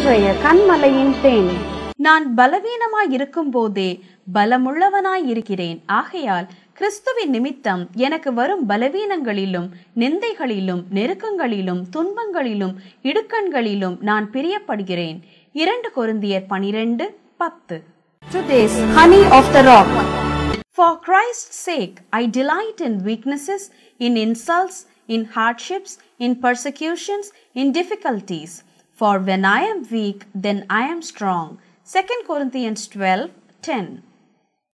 இன்றைய கண்மலையின் தேன் நான் பலவீனமாய் இருக்கும் போதே பலமுள்ளவனாய் இருக்கிறேன் ஆகையால் கிறிஸ்துவின் நிமித்தம் எனக்கு வரும் பலவீனங்களிலும் நிந்தைகளிலும் நெருக்கங்களிலும் துன்பங்களிலும் இடுக்கண்களிலும் நான் பிரியப்படுகிறேன் இரண்டு கொருந்தியர் பனிரெண்டு பத்து Today's honey of the rock. For Christ's sake, I delight in weaknesses, in insults, in hardships, in persecutions, in difficulties. For when I am weak, then I am strong. 2 Corinthians 12 10.